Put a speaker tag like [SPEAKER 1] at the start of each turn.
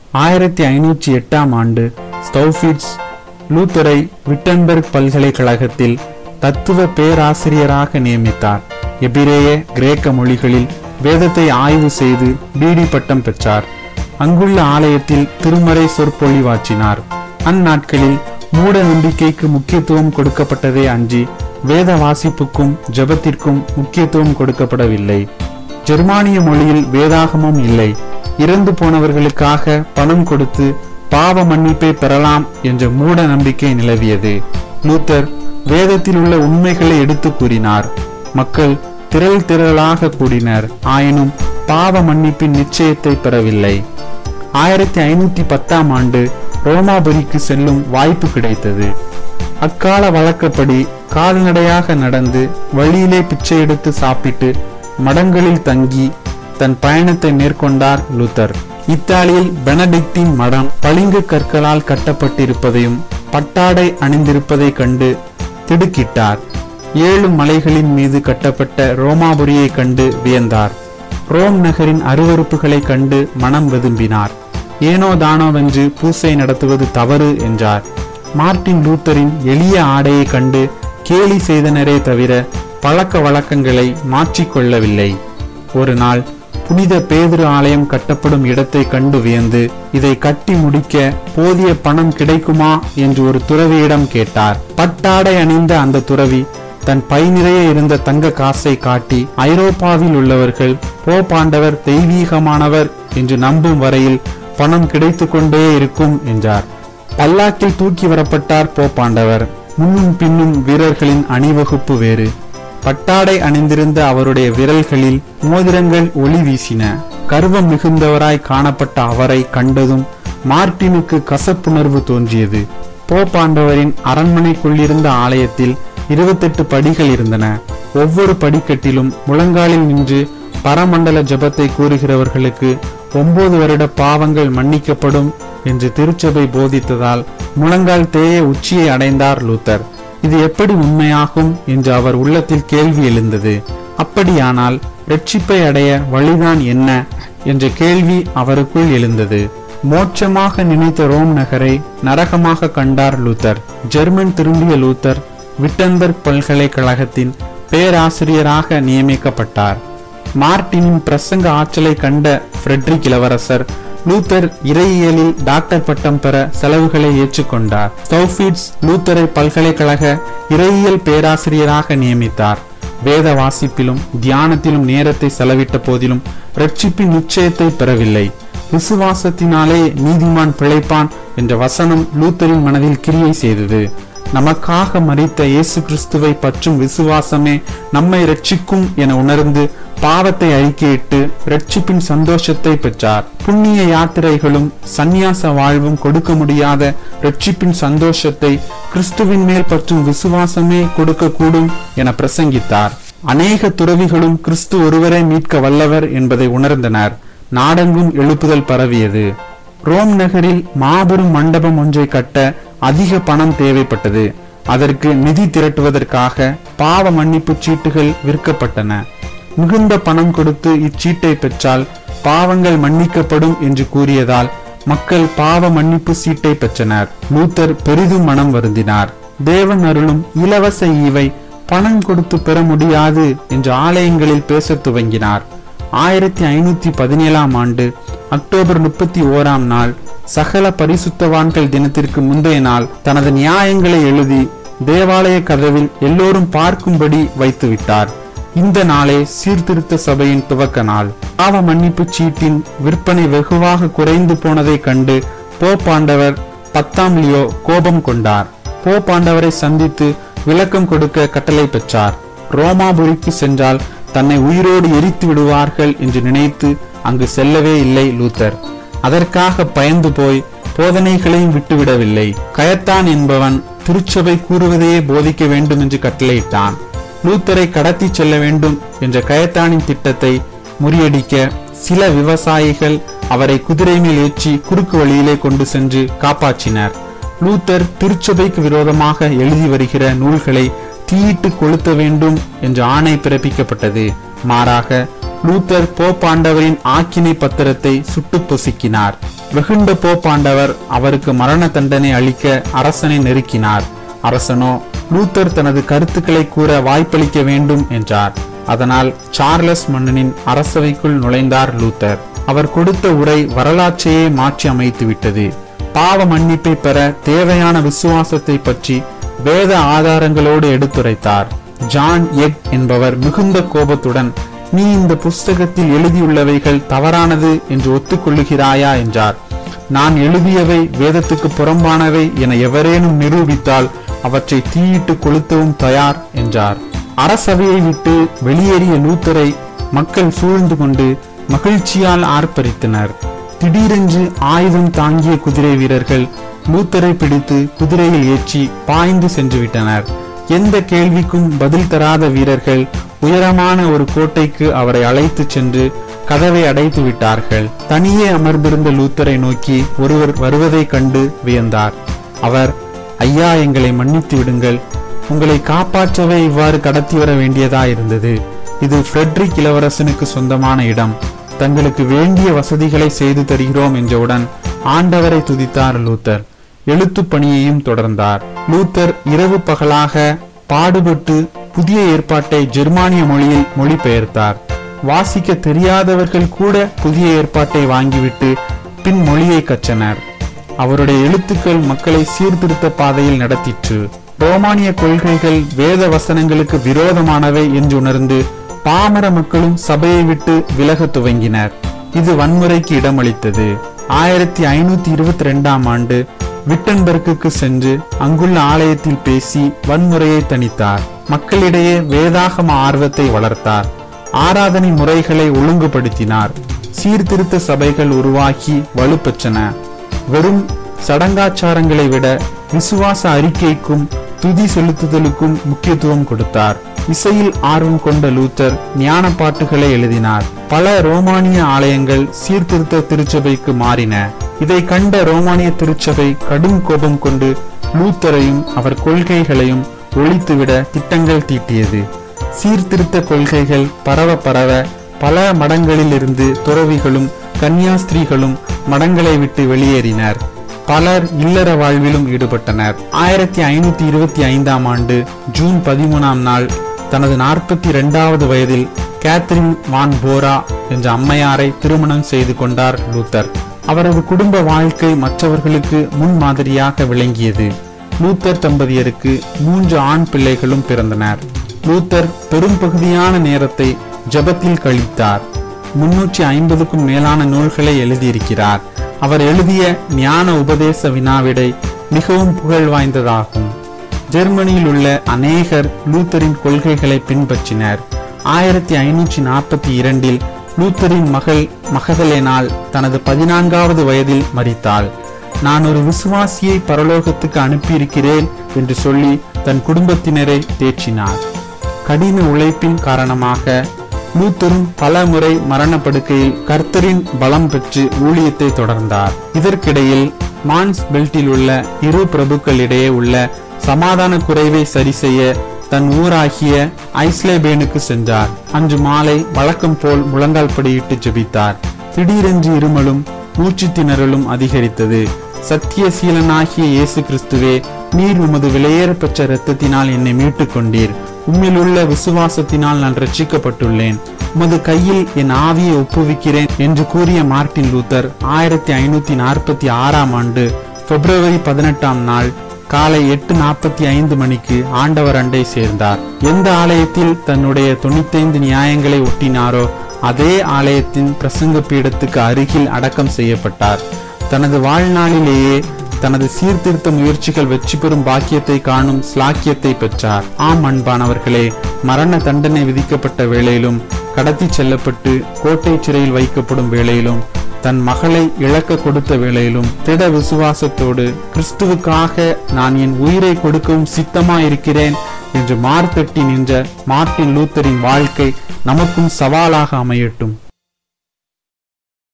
[SPEAKER 1] ஆயிரத்தி ஐநூற்றி எட்டாம் ஆண்டு ஸ்டௌஃபிட்ஸ் லூத்தரை விட்டன்பெர்க் பல்கலைக்கழகத்தில் தத்துவ பேராசிரியராக நியமித்தார் எபிரேய கிரேக்க மொழிகளில் வேதத்தை ஆய்வு செய்து பிடி பட்டம் பெற்றார் அங்குள்ள ஆலயத்தில் திருமறை சொற்பொழிவாற்றினார் அந்நாட்களில் மூட நம்பிக்கைக்கு முக்கியத்துவம் கொடுக்கப்பட்டதே அன்றி வேத வாசிப்புக்கும் ஜெபத்திற்கும் முக்கியத்துவம் கொடுக்கப்படவில்லை ஜெர்மானிய மொழியில் வேதாகமம் இல்லை இறந்து போனவர்களுக்காக பணம் கொடுத்து பாவ மன்னிப்பை பெறலாம் என்ற மூட நம்பிக்கை நிலவியது லூத்தர் வேதத்தில் உள்ள உண்மைகளை எடுத்து கூறினார் மக்கள் திரள் திரளாக கூடினர் ஆயினும் பாவ மன்னிப்பின் நிச்சயத்தை பெறவில்லை ஆயிரத்தி ஐநூத்தி பத்தாம் ஆண்டு ரோமாபுரிக்கு செல்லும் வாய்ப்பு கிடைத்தது அக்கால வழக்கப்படி கால்நடையாக நடந்து வழியிலே பிச்சை எடுத்து சாப்பிட்டு மடங்களில் தங்கி தன் பயணத்தை மேற்கொண்டார் லூத்தர் இத்தாலியில் பெனடிக்டின் மடம் பளிங்கு கற்களால் கட்டப்பட்டிருப்பதையும் பட்டாடை அணிந்திருப்பதை கண்டு திடுக்கிட்டார் ஏழு மலைகளின் மீது கட்டப்பட்ட ரோமாபுரியை கண்டு வியந்தார் ரோம் நகரின் அருவருப்புகளை கண்டு மனம் வெதும்பினார் ஏனோ தானோவென்று பூசை நடத்துவது தவறு என்றார் மார்ட்டின் லூத்தரின் எளிய ஆடையை கண்டு கேலி செய்தனரே தவிர பழக்க வழக்கங்களை மாற்றிக்கொள்ளவில்லை ஒரு நாள் புனித பேதுரு ஆலயம் கட்டப்படும் இடத்தை கண்டு வியந்து இதை கட்டி முடிக்க போதிய பணம் கிடைக்குமா என்று ஒரு துறவியிடம் கேட்டார் பட்டாடை அணிந்த அந்த துறவி தன் பை நிறைய இருந்த தங்க காசை காட்டி ஐரோப்பாவில் உள்ளவர்கள் போப்பாண்டவர் தெய்வீகமானவர் என்று நம்பும் வரையில் பணம் கிடைத்து கொண்டே இருக்கும் என்றார் பல்லாக்கில் தூக்கி வரப்பட்டார் போப்பாண்டவர் முன்னும் பின்னும் வீரர்களின் அணிவகுப்பு வேறு பட்டாடை அணிந்திருந்த அவருடைய விரல்களில் மோதிரங்கள் ஒளி வீசின கர்வம் மிகுந்தவராய் காணப்பட்ட அவரை கண்டதும் மார்ட்டினுக்கு கசப்புணர்வு தோன்றியது போப்பாண்டவரின் அரண்மனைக்குள்ளிருந்த ஆலயத்தில் இருபத்தெட்டு படிகள் இருந்தன ஒவ்வொரு படிக்கட்டிலும் முழங்காலில் நின்று பரமண்டல ஜபத்தை கூறுகிறவர்களுக்கு ஒன்பது வருட பாவங்கள் மன்னிக்கப்படும் என்று திருச்சபை போதித்ததால் முழங்கால் தேய உச்சியை அடைந்தார் லூத்தர் இது எப்படி உண்மையாகும் என்று அவர் உள்ளத்தில் கேள்வி எழுந்தது அப்படியானால் ரட்சிப்பை அடைய வழிதான் என்ன என்ற கேள்வி அவருக்குள் எழுந்தது மோட்சமாக நினைத்த ரோம் நகரை நரகமாக கண்டார் லூத்தர் ஜெர்மன் திரும்பிய லூத்தர் விட்டன்பர்க் பல்கலைக்கழகத்தின் பேராசிரியராக நியமிக்கப்பட்டார் மார்ட்டினின் பிரசங்க ஆற்றலை கண்ட ஃப்ரெட்ரிக் இளவரசர் லூத்தர் இறையியலில் டாக்டர் பட்டம் பெற செலவுகளை ஏற்றுக்கொண்டார் ஸ்டௌஃபீட்ஸ் லூத்தரை பல்கலைக்கழக இறையியல் பேராசிரியராக நியமித்தார் வேத வாசிப்பிலும் தியானத்திலும் நேரத்தை செலவிட்ட போதிலும் ரட்சிப்பின் நிச்சயத்தை பெறவில்லை விசுவாசத்தினாலே நீதிமான் பிழைப்பான் என்ற வசனம் லூத்தரின் மனதில் கிரியை செய்தது நமக்காக மறித்த இயேசு கிறிஸ்துவை பற்றும் விசுவாசமே நம்மை ரட்சிக்கும் என உணர்ந்து பாவத்தை அறிக்கையிட்டு ரட்சிப்பின் சந்தோஷத்தை பெற்றார் புண்ணிய யாத்திரைகளும் சந்நியாச வாழ்வும் கொடுக்க முடியாத ரட்சிப்பின் சந்தோஷத்தை கிறிஸ்துவின் மேல் பற்றும் விசுவாசமே கொடுக்கக்கூடும் என பிரசங்கித்தார் அநேக துறவிகளும் கிறிஸ்து ஒருவரை மீட்க வல்லவர் என்பதை உணர்ந்தனர் நாடெங்கும் எழுப்புதல் பரவியது ரோம் நகரில் மாபெரும் மண்டபம் ஒன்றை கட்ட அதிக பணம் தேவைப்பட்டது அதற்கு நிதி திரட்டுவதற்காக பாவ மன்னிப்பு சீட்டுகள் விற்கப்பட்டன மிகுந்த பணம் கொடுத்து இச்சீட்டை பெற்றால் பாவங்கள் மன்னிக்கப்படும் என்று கூறியதால் மக்கள் பாவ மன்னிப்பு சீட்டை பெற்றனர் லூத்தர் பெரிதும் மனம் வருந்தினார் தேவன் அருளும் இலவச ஈவை பணம் கொடுத்து பெற முடியாது என்று ஆலயங்களில் பேசத் துவங்கினார் ஆயிரத்தி ஐநூத்தி பதினேழாம் ஆண்டு அக்டோபர் முப்பத்தி ஓராம் நாள் சகல பரிசுத்தவான்கள் தினத்திற்கு முந்தைய நாள் தனது நியாயங்களை எழுதி தேவாலய கதவில் எல்லோரும் பார்க்கும்படி வைத்துவிட்டார் இந்த நாளே சீர்திருத்த சபையின் துவக்க நாள் பாவ மன்னிப்பு சீட்டின் விற்பனை வெகுவாக குறைந்து போனதை கண்டு போப்பாண்டவர் பத்தாம் லியோ கோபம் கொண்டார் போப்பாண்டவரை சந்தித்து விளக்கம் கொடுக்க கட்டளை பெற்றார் ரோமாபுரிக்கு சென்றால் தன்னை உயிரோடு எரித்து விடுவார்கள் என்று நினைத்து அங்கு செல்லவே இல்லை லூத்தர் அதற்காக பயந்து போய் போதனைகளையும் விட்டுவிடவில்லை கயத்தான் என்பவன் திருச்சபை கூறுவதையே போதிக்க வேண்டும் என்று கட்டளையிட்டான் லூத்தரை கடத்தி செல்ல வேண்டும் என்ற கயத்தானின் திட்டத்தை முறியடிக்க சில விவசாயிகள் அவரை குதிரை மேல் ஏற்றி குறுக்கு வழியிலே கொண்டு சென்று காப்பாற்றினர் லூத்தர் திருச்சபைக்கு விரோதமாக எழுதி வருகிற நூல்களை தீயிட்டு கொளுத்த வேண்டும் என்ற ஆணை பிறப்பிக்கப்பட்டது மாறாக லூத்தர் போப்பாண்டவரின் ஆக்கினை பத்திரத்தை சுட்டு பொசுக்கினார் வெகுண்ட போப்பாண்டவர் அவருக்கு மரண தண்டனை அளிக்க அரசனை நெருக்கினார் அரசனோ லூத்தர் தனது கருத்துக்களை கூற வாய்ப்பளிக்க வேண்டும் என்றார் அதனால் சார்லஸ் மன்னனின் அரசவைக்குள் நுழைந்தார் லூத்தர் அவர் கொடுத்த உரை வரலாற்றையே மாற்றி அமைத்து விட்டது பாவ மன்னிப்பை பெற தேவையான விசுவாசத்தை பற்றி வேத ஆதாரங்களோடு எடுத்துரைத்தார் ஜான் எக் என்பவர் மிகுந்த கோபத்துடன் நீ இந்த புஸ்தகத்தில் எழுதியுள்ளவைகள் தவறானது என்று ஒத்துக்கொள்ளுகிறாயா என்றார் நான் எழுதியவை வேதத்துக்கு புறம்பானவை என எவரேனும் நிரூபித்தால் அவற்றை தீயிட்டு கொளுத்தவும் தயார் என்றார் அரசவையை விட்டு வெளியேறிய லூத்தரை மக்கள் சூழ்ந்து கொண்டு மகிழ்ச்சியால் ஆர்ப்பரித்தனர் திடீரென்று ஆயுதம் தாங்கிய குதிரை வீரர்கள் லூத்தரை பிடித்து குதிரையில் ஏற்றி பாய்ந்து சென்று விட்டனர் எந்த கேள்விக்கும் பதில் தராத வீரர்கள் உயரமான ஒரு கோட்டைக்கு அவரை அழைத்து சென்று கதவை அடைத்து விட்டார்கள் தனியே அமர்ந்திருந்த லூத்தரை நோக்கி ஒருவர் வருவதைக் கண்டு வியந்தார் அவர் ஐயா எங்களை மன்னித்து விடுங்கள் உங்களை காப்பாற்றவே இவ்வாறு கடத்தி வர வேண்டியதா இருந்தது இது ஃப்ரெட்ரிக் இளவரசனுக்கு சொந்தமான இடம் தங்களுக்கு வேண்டிய வசதிகளை செய்து தருகிறோம் என்றவுடன் ஆண்டவரை துதித்தார் லூத்தர் எழுத்துப் பணியையும் தொடர்ந்தார் லூத்தர் இரவு பகலாக பாடுபட்டு புதிய ஏற்பாட்டை ஜெர்மானிய மொழியில் மொழிபெயர்த்தார் வாசிக்க தெரியாதவர்கள் கூட புதிய ஏற்பாட்டை வாங்கிவிட்டு பின் மொழியை கற்றனர் அவருடைய எழுத்துக்கள் மக்களை சீர்திருத்த பாதையில் நடத்திற்று ரோமானிய கொள்கைகள் வேத வசனங்களுக்கு விரோதமானவை என்று உணர்ந்து பாமர மக்களும் சபையை விட்டு விலக துவங்கினர் இது வன்முறைக்கு இடமளித்தது ஆயிரத்தி ஐநூத்தி இருபத்தி ரெண்டாம் ஆண்டு விட்டன்பர்க்குக்கு சென்று அங்குள்ள ஆலயத்தில் பேசி வன்முறையை தணித்தார் மக்களிடையே வேதாகம ஆர்வத்தை வளர்த்தார் ஆராதனை முறைகளை ஒழுங்குபடுத்தினார் சீர்திருத்த சபைகள் உருவாக்கி வலுப்பெற்றன வெறும் சடங்காச்சாரங்களை விட விசுவாச அறிக்கைக்கும் துதி செலுத்துதலுக்கும் முக்கியத்துவம் கொடுத்தார் இசையில் ஆர்வம் கொண்ட லூத்தர் ஞான பாட்டுகளை எழுதினார் பல ரோமானிய ஆலயங்கள் சீர்திருத்த திருச்சபைக்கு மாறின இதை கண்ட ரோமானிய திருச்சபை கடும் கோபம் கொண்டு லூத்தரையும் அவர் கொள்கைகளையும் ஒழித்துவிட திட்டங்கள் தீட்டியது சீர்திருத்த கொள்கைகள் பரவ பரவ பல மடங்களிலிருந்து துறவிகளும் கன்னியாஸ்திரீகளும் மடங்களை விட்டு வெளியேறினர் பலர் இல்லற வாழ்விலும் ஈடுபட்டனர் ஆயிரத்தி ஐநூத்தி இருபத்தி ஐந்தாம் ஆண்டு ஜூன் பதிமூணாம் நாள் தனது நாற்பத்தி இரண்டாவது வயதில் கேத்ரின் வான் போரா என்ற அம்மையாரை திருமணம் செய்து கொண்டார் லூத்தர் அவரது குடும்ப வாழ்க்கை மற்றவர்களுக்கு முன்மாதிரியாக விளங்கியது லூத்தர் தம்பதியருக்கு மூன்று ஆண் பிள்ளைகளும் பிறந்தனர் லூத்தர் பெரும் பகுதியான நேரத்தை ஜெபத்தில் கழித்தார் முன்னூற்றி ஐம்பதுக்கும் மேலான நூல்களை எழுதியிருக்கிறார் அவர் எழுதிய ஞான உபதேச வினாவிடை மிகவும் புகழ் வாய்ந்ததாகும் ஜெர்மனியில் உள்ள அநேகர் லூத்தரின் கொள்கைகளை பின்பற்றினர் ஆயிரத்தி ஐநூற்றி நாற்பத்தி இரண்டில் லூத்தரின் மகள் மகதலேனால் தனது பதினான்காவது வயதில் மரித்தாள் நான் ஒரு விசுவாசியை பரலோகத்துக்கு அனுப்பியிருக்கிறேன் என்று சொல்லி தன் குடும்பத்தினரை தேற்றினார் கடின உழைப்பின் காரணமாக லூத்தரும் பல முறை மரணப்படுக்கையில் கர்த்தரின் பலம் பெற்று ஊழியத்தை தொடர்ந்தார் இதற்கிடையில் மான்ஸ் பெல்ட்டில் உள்ள இரு பிரபுக்களிடையே உள்ள சமாதான குறைவை சரி செய்ய தன் ஊராகிய ஐஸ்லேபேனுக்கு சென்றார் அன்று மாலை வழக்கம் போல் முழங்கால் படியிட்டு ஜெபித்தார் திடீரென்று இருமலும் மூச்சு திணறலும் அதிகரித்தது சத்திய சீலனாகிய இயேசு கிறிஸ்துவே நீர் உமது விலையேற பெற்ற இரத்தத்தினால் என்னை மீட்டுக் கொண்டீர் உம்மிலுள்ள விசுவாசத்தினால் நான் ரட்சிக்கப்பட்டுள்ளேன் உமது கையில் என் ஆவியை ஒப்புவிக்கிறேன் என்று கூறிய மார்ட்டின் லூத்தர் ஆயிரத்தி ஐநூத்தி நாற்பத்தி ஆறாம் ஆண்டு பிப்ரவரி பதினெட்டாம் நாள் காலை எட்டு நாற்பத்தி ஐந்து மணிக்கு ஆண்டவர் அண்டை சேர்ந்தார் எந்த ஆலயத்தில் தன்னுடைய தொண்ணூத்தைந்து நியாயங்களை ஒட்டினாரோ அதே ஆலயத்தின் பிரசங்க பீடத்துக்கு அருகில் அடக்கம் செய்யப்பட்டார் தனது வாழ்நாளிலேயே தனது சீர்திருத்த முயற்சிகள் வெற்றி பெறும் பாக்கியத்தை காணும் ஸ்லாக்கியத்தை பெற்றார் ஆம் அன்பானவர்களே மரண தண்டனை விதிக்கப்பட்ட வேளையிலும் கடத்தி செல்லப்பட்டு கோட்டை சிறையில் வைக்கப்படும் வேளையிலும் தன் மகளை இழக்க கொடுத்த வேளையிலும் திட விசுவாசத்தோடு கிறிஸ்துவுக்காக நான் என் உயிரை கொடுக்கவும் சித்தமாயிருக்கிறேன் என்று மார்த்தட்டி நின்ற மார்ட்டின் லூத்தரின் வாழ்க்கை நமக்கும் சவாலாக அமையட்டும்